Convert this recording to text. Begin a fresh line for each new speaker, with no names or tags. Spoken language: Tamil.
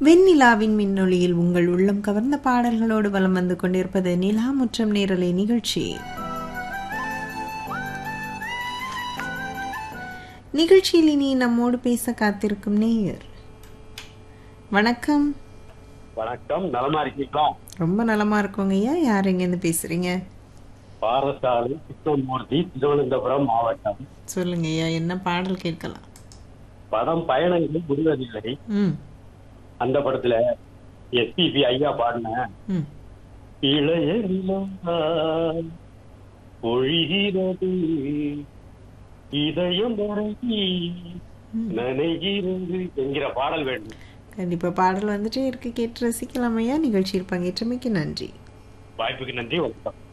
வெண்ணிலாவின் மின்னொளியில் உங்கள் உள்ளம் கவர்ந்த பாடல்களோடு வலம் வந்து கொண்டிருப்பது நிலா முற்றம் நேரலை நிகழ்ச்சி நிகழ்ச்சியில் இனி நம்மோடு பேச காத்திருக்கும் நேயர் வணக்கம்
வணக்கம் நலமா இருக்கீங்களா
ரொம்ப நலமா இருக்கோங்க ஐயா யார் எங்கேருந்து பேசுறீங்க
பாரசாலை கிருஷ்ணமூர்த்தி திருவனந்தபுரம் மாவட்டம்
சொல்லுங்க ஐயா என்ன பாடல் கேட்கலாம்
படம் பயணங்கள் முடிவதில்லை
ம்
அந்த படத்துல எஸ்பிபி ஐயா பாடின
ம்
இளைய நிலா பொழிகிறது இதயம் வரைகி நனைகிறது என்கிற பாடல் வேண்டும்
கண்டிப்பா பாடல் வந்துட்டே இருக்கு கேட்டு ரசிக்கலாம் ஐயா நிகழ்ச்சியில் பங்கேற்றமைக்கு நன்றி
வாய்ப்புக்கு நன்றி வணக்கம்